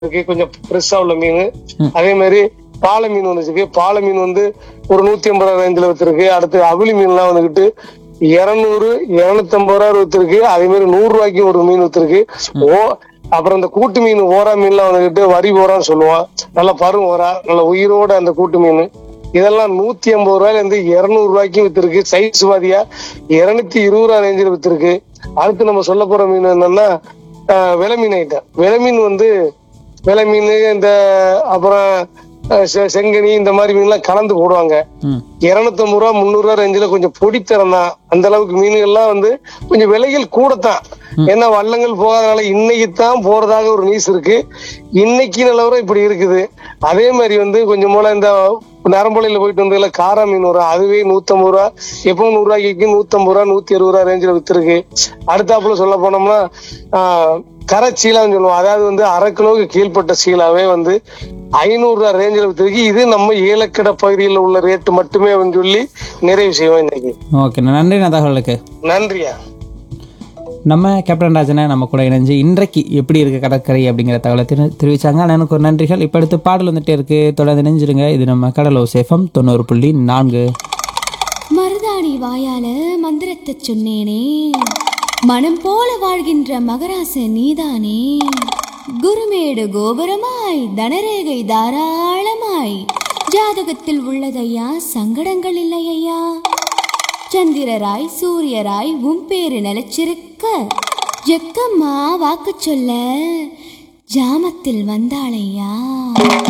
இருக்கு கொஞ்சம் ஃப்ரெஷ்ஷா உள்ள மீன் அதே மாதிரி பாலை மீன் ஒன்று இருக்கு பாலை மீன் வந்து ஒரு நூத்தி ஐம்பது ரூபா ரேஞ்சில் வித்துருக்கு அடுத்து அவிலி மீன்லாம் வந்துகிட்டு இருநூறு இருநூத்தி ஐம்பது ரூபா வித்துருக்கு அதே மாதிரி நூறு ரூபாய்க்கு ஒரு மீன் வித்துருக்கு ஓ அப்புறம் இந்த கூட்டு மீன் ஓரா மீன்லாம் வந்துகிட்டு வரி ஓரான்னு சொல்லுவான் நல்ல பரும் ஓரா நல்ல உயிரோட அந்த கூட்டு மீன் இதெல்லாம் நூத்தி ஐம்பது ரூபாயில இருந்து இருநூறு ரூபாய்க்கும் வித்துருக்கு சைஸ் வாதியா இருநூத்தி இருபது ரூபா ரேஞ்சில் வித்துருக்கு அடுத்து நம்ம சொல்ல போற மீன் என்னன்னா ஆஹ், விலை மீன் ஐட்டம் விலை மீன் வந்து விலை மீன் இந்த அப்புறம் அஹ், செ- செங்கனி இந்த மாதிரி மீன்லாம் கலந்து போடுவாங்க ம் இருநூத்தம்பது ரூபா முந்நூறு ரூபா ரேஞ்சில் கொஞ்சம் பொடித்தரம் தான் அந்த அளவுக்கு மீன்கள்லாம் வந்து கொஞ்சம் விலைகள் கூடத்தான் ஏன்னா வள்ளங்கள் போகாதனால இன்னைக்கு தான் போறதாக ஒரு நியூஸ் இருக்கு இன்னைக்கு நிலவரம் இப்படி இருக்குது அதே மாதிரி வந்து கொஞ்சம் போல இந்த நரம்பலையில போயிட்டு வந்ததுல காரா மீன் வரும் அதுவே நூத்தம்பது ரூபா எப்பவும் நூறு ரூபாய்க்கு நூத்தம்பது ரூபா நூத்தி அறுபது ரூபா ரேஞ்சில் வித்துருக்கு அடுத்தாப்புல சொல்ல போனோம்னா ஆஹ், கரை சீலான்னு சொல்லுவோம் அதாவது வந்து அரை கிலோவுக்கு கீழ்ப்பட்ட சீலாவே வந்து ஐநூறு ரூபா ரேஞ்சில் வித்துருக்கு இது நம்ம ஏலக்கடை பகுதியில் உள்ள ரேட்டு மட்டுமே அப்படின்னு சொல்லி நிறைவு செய்வோம் இன்னைக்கு ஓகேண்ணா நன்றிண்ணா தகவலுக்கு நன்றியா நம்ம கேப்டன் ராஜனை நம்ம கூட இணைஞ்சு இன்றைக்கு எப்படி இருக்கு கடற்கரை அப்படிங்கிற தகவலை திரு தெரிவிச்சாங்க அண்ணனுக்கு ஒரு நன்றிகள் இப்போ அடுத்து பாடல் வந்துட்டே இருக்கு தொடர்ந்து இணைஞ்சிருங்க இது நம்ம கடலோ சேஃபம் தொண்ணூறு புள்ளி நான்கு மருதாணி வாயால மந்திரத்தை சொன்னேனே மனம் போல வாழ்கின்ற மகராச நீதானே குருமேடு கோபுரமாய் தனரேகை தாராளமாய் ஜாதகத்தில் உள்ளதையா சங்கடங்கள் இல்லையா சந்திரராய் சூரியராய் உன் பேரு நிலைச்சிருக்க ஜக்கம்மா வாக்கு சொல்ல ஜாமத்தில் வந்தாளையா